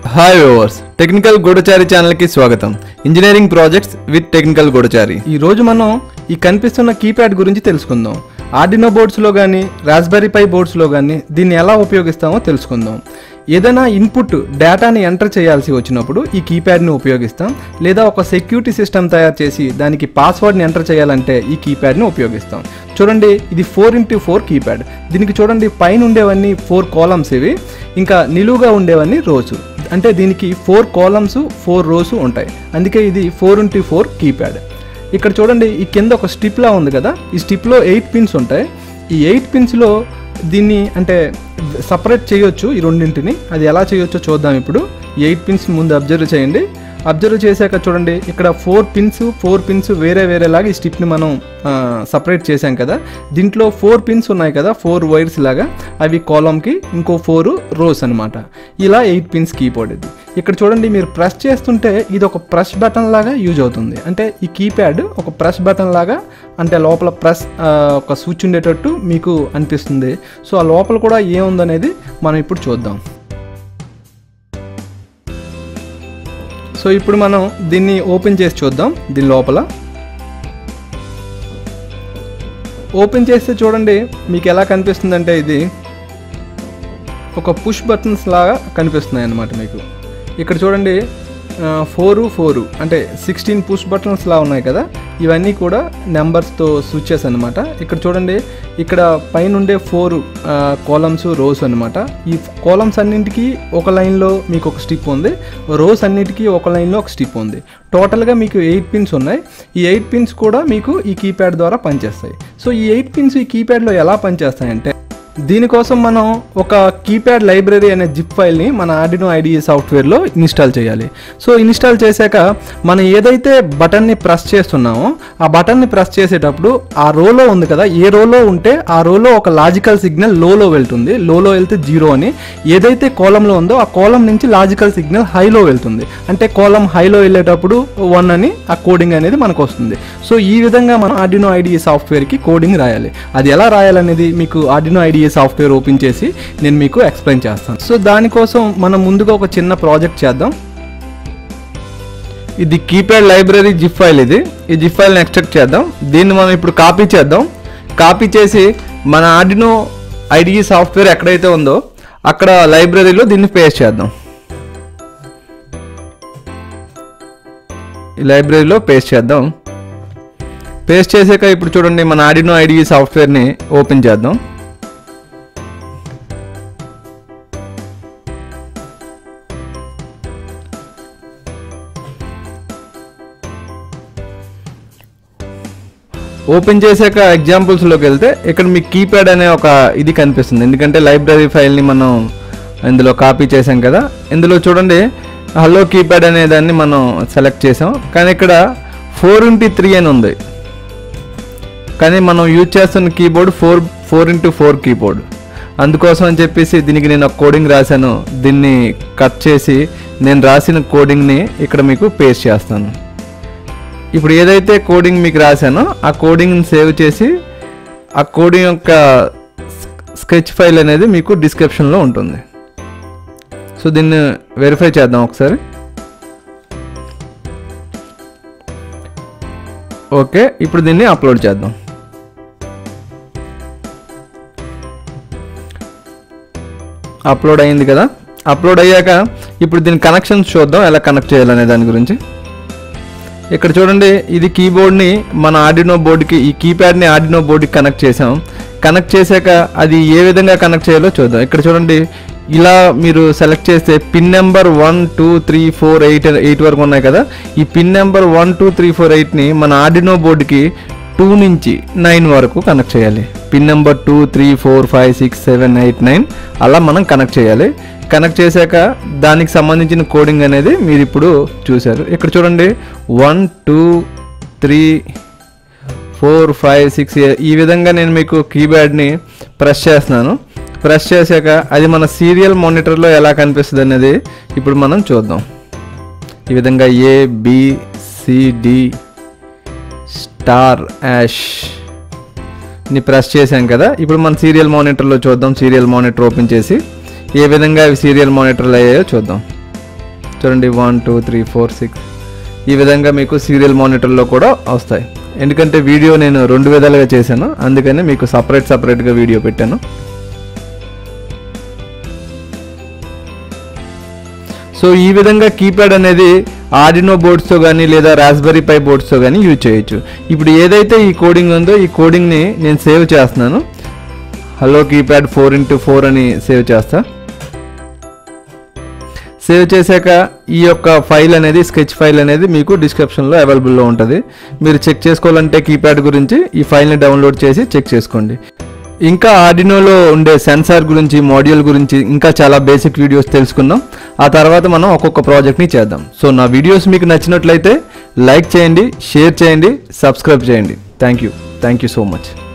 hi viewers technical గూఢచారి ఛానల్కి స్వాగతం ఇంజనీరింగ్ ప్రాజెక్ట్స్ విత్ టెక్నికల్ గూఢచారి ఈ రోజు మనం ఈ కనిపిస్తున్న కీప్యాడ్ గురించి తెలుసుకుందాం ఆర్డినో బోర్డ్స్లో కానీ రాస్బెర్రీ పై బోర్డ్స్లో కానీ దీన్ని ఎలా ఉపయోగిస్తామో తెలుసుకుందాం ఏదైనా ఇన్పుట్ డేటాని ఎంటర్ చేయాల్సి వచ్చినప్పుడు ఈ కీప్యాడ్ని ఉపయోగిస్తాం లేదా ఒక సెక్యూరిటీ సిస్టమ్ తయారు చేసి దానికి పాస్వర్డ్ని ఎంటర్ చేయాలంటే ఈ కీప్యాడ్ని ఉపయోగిస్తాం చూడండి ఇది ఫోర్ ఇంటూ ఫోర్ కీప్యాడ్ దీనికి చూడండి పైన ఉండేవన్నీ ఫోర్ కాలమ్స్ ఇవి ఇంకా నిలువుగా ఉండేవన్నీ రోస్ అంటే దీనికి ఫోర్ కాలమ్స్ ఫోర్ రోస్ ఉంటాయి అందుకే ఇది ఫోర్ ఇంటూ ఫోర్ కీప్యాడ్ ఇక్కడ చూడండి ఈ కింద ఒక స్టిప్లా ఉంది కదా ఈ స్టిప్లో ఎయిట్ పిన్స్ ఉంటాయి ఈ ఎయిట్ పిన్స్లో దీన్ని అంటే సపరేట్ చేయొచ్చు ఈ రెండింటిని అది ఎలా చేయొచ్చో చూద్దాం ఇప్పుడు ఈ ఎయిట్ పిన్స్ ముందు అబ్జర్వ్ చేయండి అబ్జర్వ్ చేశాక చూడండి ఇక్కడ ఫోర్ పిన్స్ ఫోర్ పిన్స్ వేరే వేరేలాగా ఈ స్టిప్ని మనం సపరేట్ చేశాం కదా దీంట్లో ఫోర్ పిన్స్ ఉన్నాయి కదా ఫోర్ వైర్స్ లాగా అవి కాలమ్కి ఇంకో ఫోర్ రోస్ అనమాట ఇలా ఎయిట్ పిన్స్ కీబోర్డ్ ఇది ఇక్కడ చూడండి మీరు ప్రెస్ చేస్తుంటే ఇది ఒక ప్రెస్ బటన్ లాగా యూజ్ అవుతుంది అంటే ఈ కీప్యాడ్ ఒక ప్రెస్ బటన్ లాగా అంటే లోపల ప్రెస్ ఒక స్విచ్ ఉండేటట్టు మీకు అనిపిస్తుంది సో ఆ లోపల కూడా ఏముందనేది మనం ఇప్పుడు చూద్దాం సో ఇప్పుడు మనం దీన్ని ఓపెన్ చేసి చూద్దాం దీని లోపల ఓపెన్ చేస్తే చూడండి మీకు ఎలా కనిపిస్తుందంటే ఇది ఒక పుష్ బటన్స్ లాగా కనిపిస్తున్నాయి అన్నమాట మీకు ఇక్కడ చూడండి ఫోరు ఫోరు అంటే సిక్స్టీన్ పుష్ బటన్స్ లా ఉన్నాయి కదా ఇవన్నీ కూడా నెంబర్స్తో స్విచెస్ అనమాట ఇక్కడ చూడండి ఇక్కడ పైన ఉండే ఫోర్ కాలమ్స్ రోస్ అనమాట ఈ కాలమ్స్ అన్నింటికి ఒక లైన్లో మీకు ఒక స్టిప్ ఉంది రోస్ అన్నిటికీ ఒక లైన్లో ఒక స్టిప్ ఉంది టోటల్గా మీకు ఎయిట్ పిన్స్ ఉన్నాయి ఈ ఎయిట్ పిన్స్ కూడా మీకు ఈ కీప్యాడ్ ద్వారా పనిచేస్తాయి సో ఈ ఎయిట్ పిన్స్ ఈ కీప్యాడ్లో ఎలా పనిచేస్తాయంటే దీనికోసం మనం ఒక కీప్యాడ్ లైబ్రరీ అనే జిప్ ఫైల్ని మన ఆర్డినో ఐడిఈ సాఫ్ట్వేర్లో ఇన్స్టాల్ చేయాలి సో ఇన్స్టాల్ చేశాక మనం ఏదైతే బటన్ని ప్రెస్ చేస్తున్నామో ఆ బటన్ని ప్రెస్ చేసేటప్పుడు ఆ రోలో ఉంది కదా ఏ రోలో ఉంటే ఆ రోలో ఒక లాజికల్ సిగ్నల్ లోలో వెళ్తుంది లోలో వెళ్తే జీరో అని ఏదైతే కోలంలో ఉందో ఆ కోలం నుంచి లాజికల్ సిగ్నల్ హైలో వెళ్తుంది అంటే కోలం హైలో వెళ్ళేటప్పుడు వన్ అని ఆ కోడింగ్ అనేది మనకు వస్తుంది సో ఈ విధంగా మనం ఆర్డినో ఐడిఈ సాఫ్ట్వేర్కి కోడింగ్ రాయాలి అది ఎలా రాయాలనేది మీకు ఆర్డినో ఐడిఈ సాఫ్ట్వేర్ ఓపెన్ చేసి నేను మీకు ఎక్స్ప్లెయిన్ చేస్తాను సో దానికోసం మనం ముందుగా ఒక చిన్న ప్రాజెక్ట్ చేద్దాం ఇది కీప్యాడ్ లైబ్రరీ జిప్ ఫైల్ ఇది ఈ జిప్ ఫైల్ని ఎక్స్ట్రాక్ట్ చేద్దాం దీన్ని మనం ఇప్పుడు కాపీ చేద్దాం కాపీ చేసి మన ఆర్డినో ఐడిఈ సాఫ్ట్వేర్ ఎక్కడైతే ఉందో అక్కడ లైబ్రరీలో దీన్ని పేస్ట్ చేద్దాం ఈ లైబ్రరీలో పేస్ట్ చేద్దాం పేస్ట్ చేసాక ఇప్పుడు చూడండి మన ఆడినో ఐడిఈ సాఫ్ట్వేర్ని ఓపెన్ చేద్దాం ఓపెన్ చేశాక ఎగ్జాంపుల్స్లోకి వెళ్తే ఇక్కడ మీకు కీప్యాడ్ అనే ఒక ఇది కనిపిస్తుంది ఎందుకంటే లైబ్రరీ ఫైల్ని మనం ఇందులో కాపీ చేసాం కదా ఇందులో చూడండి హలో కీప్యాడ్ అనే దాన్ని మనం సెలెక్ట్ చేసాం కానీ ఇక్కడ ఫోర్ ఇంటూ త్రీ అని ఉంది కానీ మనం యూజ్ చేస్తున్న keyboard four four into four keyboard అందుకోసం అని చెప్పేసి దీనికి నేను ఒక కోడింగ్ రాశాను దీన్ని కట్ చేసి నేను రాసిన కోడింగ్ని ఇక్కడ మీకు పేస్ట్ చేస్తాను ఇప్పుడు ఏదైతే కోడింగ్ మీకు రాశానో ఆ కోడింగ్ని సేవ్ చేసి ఆ కోడింగ్ యొక్క స్కెచ్ ఫైల్ అనేది మీకు డిస్క్రిప్షన్లో ఉంటుంది సో దీన్ని వెరిఫై చేద్దాం ఒకసారి ఓకే ఇప్పుడు దీన్ని అప్లోడ్ చేద్దాం అప్లోడ్ అయింది కదా అప్లోడ్ అయ్యాక ఇప్పుడు దీని కనెక్షన్స్ చూద్దాం ఎలా కనెక్ట్ చేయాలనే దాని గురించి ఇక్కడ చూడండి ఇది కీబోర్డ్ని మన ఆర్డినో బోర్డుకి ఈ కీప్యాడ్ని ఆర్డినో బోర్డుకి కనెక్ట్ చేసాం కనెక్ట్ చేశాక అది ఏ విధంగా కనెక్ట్ చేయాలో చూద్దాం ఇక్కడ చూడండి ఇలా మీరు సెలెక్ట్ చేస్తే pin number one two three four eight eight వరకు ఉన్నాయి కదా ఈ pin number one two three four ఎయిట్ని మన ఆర్డినో బోర్డుకి టూ నుంచి నైన్ వరకు కనెక్ట్ చేయాలి pin number two three four five six seven eight nine అలా మనం కనెక్ట్ చేయాలి కనెక్ట్ చేశాక దానికి సంబంధించిన కోడింగ్ అనేది మీరు ఇప్పుడు చూశారు ఇక్కడ చూడండి one two three four five six ఈ విధంగా నేను మీకు కీప్యాడ్ని ప్రెస్ చేస్తున్నాను ప్రెస్ చేశాక అది మన సీరియల్ మానిటర్లో ఎలా కనిపిస్తుంది అనేది ఇప్పుడు మనం చూద్దాం ఈ విధంగా A B C D star hash ని ప్రెస్ చేశాం కదా ఇప్పుడు మన సీరియల్ మానిటర్లో చూద్దాం సీరియల్ మానిటర్ ఓపెన్ చేసి ఏ విధంగా అవి సీరియల్ మానిటర్లు అయ్యాయో చూద్దాం చూడండి one two three four six ఈ విధంగా మీకు సీరియల్ మానిటర్లో కూడా వస్తాయి ఎందుకంటే వీడియో నేను రెండు విధాలుగా చేశాను అందుకని మీకు సపరేట్ సపరేట్గా వీడియో పెట్టాను సో ఈ విధంగా కీప్యాడ్ అనేది ఆర్డినో బోర్డ్స్తో కానీ లేదా రాస్బెరీ పై బోర్డ్స్తో కానీ యూజ్ చేయొచ్చు ఇప్పుడు ఏదైతే ఈ కోడింగ్ ఉందో ఈ కోడింగ్ని నేను సేవ్ చేస్తున్నాను hello keypad four into four అని సేవ్ చేస్తా సేవ్ చేశాక ఈ యొక్క ఫైల్ అనేది స్కెచ్ ఫైల్ అనేది మీకు డిస్క్రిప్షన్లో అవైలబుల్లో ఉంటుంది మీరు చెక్ చేసుకోవాలంటే కీప్యాడ్ గురించి ఈ ఫైల్ని డౌన్లోడ్ చేసి చెక్ చేసుకోండి ఇంకా ఆర్డినోలో ఉండే సెన్సార్ గురించి మాడ్యూల్ గురించి ఇంకా చాలా బేసిక్ వీడియోస్ తెలుసుకుందాం ఆ తర్వాత మనం ఒక్కొక్క ప్రాజెక్ట్ని చేద్దాం సో నా వీడియోస్ మీకు నచ్చినట్లయితే లైక్ చేయండి షేర్ చేయండి సబ్స్క్రైబ్ చేయండి thank you thank you so much